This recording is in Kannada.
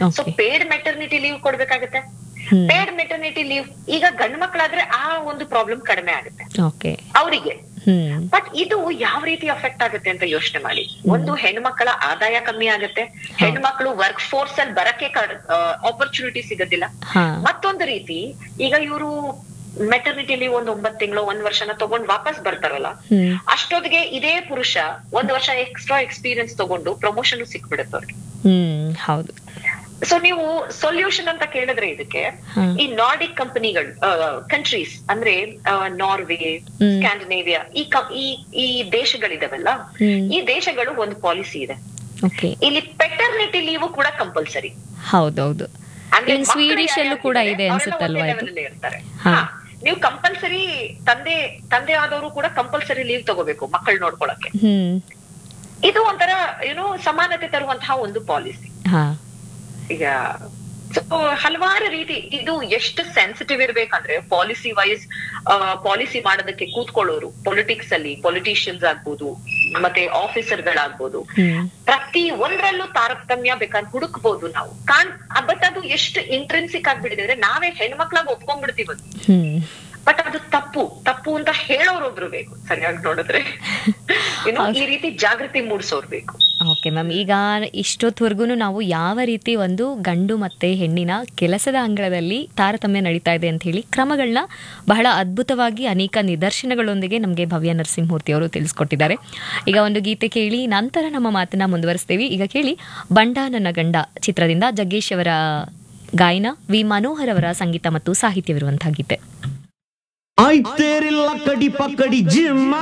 So Okay. Paid maternity leave ಕೊಡ್ಬೇಕಾಗತ್ತೆ ಹ್ಮ್ ಪೇಡ್ ಮೆಟರ್ನಿಟಿ ಲೀವ್ ಈಗ ಗಂಡು ಮಕ್ಕಳಾದ್ರೆ ಆ ಒಂದು ಪ್ರಾಬ್ಲಮ್ ಕಡಿಮೆ ಆಗುತ್ತೆ ಓಕೆ ಅವರಿಗೆ ಹ್ಮ್ ಬಟ್ ಇದು ಯಾವ ರೀತಿ ಅಫೆಕ್ಟ್ ಆಗುತ್ತೆ ಅಂತ ಯೋಚನೆ ಮಾಡಿ ಒಂದು ಹೆಣ್ಮಕ್ಳ ಆದಾಯ ಕಮ್ಮಿ ಆಗುತ್ತೆ ಹೆಣ್ಮಕ್ಳು ವರ್ಕ್ ಫೋರ್ಸ್ ಅಲ್ಲಿ ಬರಕ್ಕೆ ಆಪರ್ಚುನಿಟಿ ಸಿಗೋದಿಲ್ಲ ಹಾ ಮತ್ತೊಂದು ರೀತಿ ಈಗ ಇವರು ಮೆಟರ್ನಿಟಿ ಲೀವ್ ಒಂದ್ ಒಂಬತ್ ತಿಂಗಳು ಒಂದ್ ವರ್ಷನ ತಗೊಂಡ್ ವಾಪಸ್ ಬರ್ತಾರಲ್ಲ ಹ್ಮ್ ಅಷ್ಟೊತ್ತಿಗೆ ಇದೇ ಪುರುಷ ಒಂದ್ ವರ್ಷ ಎಕ್ಸ್ಟ್ರಾ ಎಕ್ಸ್ಪೀರಿಯನ್ಸ್ ತಗೊಂಡು ಪ್ರಮೋಷನ್ ಸಿಕ್ಬಿಡುತ್ತೆ ಅವ್ರಿಗೆ ಹ್ಮ್ ಹೌದು ಸೊ ನೀವು ಸೊಲ್ಯೂಷನ್ ಅಂತ ಕೇಳಿದ್ರೆ ಇದಕ್ಕೆ ಹ್ಮ್. ಈ ನಾರ್ಡಿಕ್ ಕಂಪನಿಗಳು ಕಂಟ್ರೀಸ್ ಅಂದ್ರೆ ನಾರ್ವೆ ಹ್ಮ್. ಸ್ಕ್ಯಾಂಡಿನೇವಿಯಾ ಈ ಕ- ಈ ಈ ದೇಶಗಳಿದಾವಲ್ಲ ಹ್ಮ್ ಈ ದೇಶಗಳು ಒಂದು ಪಾಲಿಸಿ ಇದೆ ಓಕೆ ಇಲ್ಲಿ ಪೆಟರ್ನಿಟಿ ಲೀವ್ ಕೂಡ ಕಂಪಲ್ಸರಿ ಹೌದೌದು ಅಂದ್ರೆ ಇನ್ ಮಕ್ಕಳು ಸ್ವೀಡಿಶ್ ಅಲ್ಲೂ ಕೂಡ ಯಾರ್ಯಾರಿದ್ದಾರೆ, ಇದೆ ಅವರೆಲ್ಲ ಅನ್ಸುತ್ತಲ್ವಾ ಒಂದೇ ಇದು level ಅಲ್ಲೇ ಇರ್ತಾರೆ ಹಾ. ಹಾ. ನೀವು ಕಂಪಲ್ಸರಿ ತಂದೆ ತಂದೆ ಆದವರು ಕೂಡ ಕಂಪಲ್ಸರಿ ಲೀವ್ ತಗೋಬೇಕು ಮಕ್ಕಳು ನೋಡ್ಕೊಳಕ್ಕೆ ಹ್ಮ್ ಇದು ಒಂಥರ ಏನು ಸಮಾನತೆ ತರುವಂತಹ ಒಂದು ಪಾಲಿಸಿ ಹಾ ಈಗ ಸೊ ಹಲವಾರು ರೀತಿ ಇದು ಎಷ್ಟು ಸೆನ್ಸಿಟಿವ್ ಇರ್ಬೇಕಂದ್ರೆ ಪಾಲಿಸಿ ವೈಸ್ ಪಾಲಿಸಿ ಮಾಡೋದಕ್ಕೆ ಕೂತ್ಕೊಳ್ಳೋರು ಪೊಲಿಟಿಕ್ಸ್ ಅಲ್ಲಿ ಪೊಲಿಟಿಷಿಯನ್ಸ್ ಆಗ್ಬೋದು ಮತ್ತೆ ಆಫೀಸರ್ ಗಳಾಗ್ಬೋದು ಹ್ಮ್ ಪ್ರತಿ ಒಂದ್ರಲ್ಲೂ ತಾರತಮ್ಯ ಬೇಕಾದ್ರೆ ಹುಡುಕ್ಬೋದು ನಾವು ಕಾಣ್ ಬಟ್ ಅದು ಎಷ್ಟು ಇಂಟ್ರೆನ್ಸಿಕ್ ಆಗ್ಬಿಟ್ಟಿದೆ ಅಂದ್ರೆ ನಾವೇ ಹೆಣ್ಮಕ್ಳಾಗ ಒಪ್ಕೊಂಡ್ಬಿಡ್ತೀವಿ ಅದು ಹ್ಮ್ ಬಟ್ ಅದು ತಪ್ಪು ತಪ್ಪು ಅಂತ ಹೇಳೋರೊಬ್ರು ಬೇಕು ಸರಿಯಾಗಿ ನೋಡಿದ್ರೆ ಇನ್ನು ಈ ರೀತಿ ಜಾಗೃತಿ ಮೂಡಿಸೋರ್ ಬೇಕು ಓಕೆ ಮ್ಯಾಮ್ ಈಗ ಇಷ್ಟೊತ್ತವರೆಗೂ ನಾವು ಯಾವ ರೀತಿ ಒಂದು ಗಂಡು ಮತ್ತೆ ಹೆಣ್ಣಿನ ಕೆಲಸದ ಅಂಗಳದಲ್ಲಿ ತಾರತಮ್ಯ ನಡೀತಾ ಇದೆ ಅಂತ ಹೇಳಿ ಕ್ರಮಗಳನ್ನ ಬಹಳ ಅದ್ಭುತವಾಗಿ ಅನೇಕ ನಿದರ್ಶನಗಳೊಂದಿಗೆ ನಮಗೆ ಭವ್ಯ ನರಸಿಂಹಮೂರ್ತಿ ಅವರು ತಿಳಿಸ್ಕೊಟ್ಟಿದ್ದಾರೆ ಈಗ ಒಂದು ಗೀತೆ ಕೇಳಿ ನಂತರ ನಮ್ಮ ಮಾತನ್ನ ಮುಂದುವರಿಸ್ತೀವಿ ಈಗ ಕೇಳಿ ಬಂಡ ನನ್ನ ಗಂಡ ಚಿತ್ರದಿಂದ ಜಗ್ಗೇಶ್ ಅವರ ಗಾಯನ ವಿ ಮನೋಹರ್ ಅವರ ಸಂಗೀತ ಮತ್ತು ಸಾಹಿತ್ಯವಿರುವಂತಹ ಗೀತೆ ಆಯ್ತೇರಿಲ್ಲ ಕಡಿ ಪಕ್ಕಡಿ ಜಿಮ್ಮ